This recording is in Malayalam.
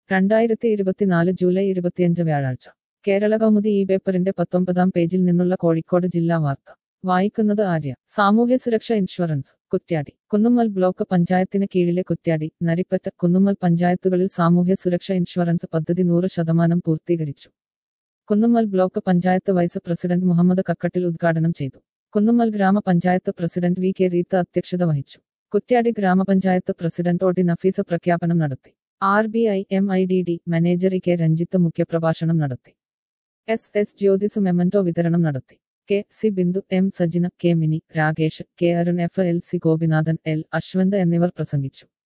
രണ്ടായിരത്തി ഇരുപത്തിനാല് ജൂലൈ ഇരുപത്തിയഞ്ച് വ്യാഴാഴ്ച കേരള കൗമുദി ഈ പേപ്പറിന്റെ പത്തൊമ്പതാം പേജിൽ നിന്നുള്ള കോഴിക്കോട് ജില്ലാ വാർത്ത വായിക്കുന്നത് ആര്യ സാമൂഹ്യ സുരക്ഷ ഇൻഷുറൻസ് കുറ്റ്യാടി കുന്നുമ്മൽ ബ്ലോക്ക് പഞ്ചായത്തിന് കീഴിലെ കുറ്റ്യാടി നരിപ്പറ്റ കുന്നുമ്മൽ പഞ്ചായത്തുകളിൽ സാമൂഹ്യ സുരക്ഷ ഇൻഷുറൻസ് പദ്ധതി നൂറ് ശതമാനം പൂർത്തീകരിച്ചു Kunnummal block panchayat vice president Muhammad Kakkattil ഉദ്ഘാടനം ചെയ്തു കുന്നുമ്മൽ ഗ്രാമപഞ്ചായത്ത് പ്രസിഡന്റ് വി കെ റീത്ത അധ്യക്ഷത വഹിച്ചു കുറ്റ്യാടി ഗ്രാമപഞ്ചായത്ത് പ്രസിഡന്റ് ഒ ടി നഫീസ പ്രഖ്യാപനം നടത്തി R B I M I D D manager E K Ranjith മുഖ്യപ്രഭാഷണം നടത്തി എസ് എസ് ജ്യോതിസ് മെമന്റോ വിതരണം നടത്തി K C Bindu M Sajina K Mini Rakesh K Arun F L C Gopinathan L Ashwanth എന്നിവർ പ്രസംഗിച്ചു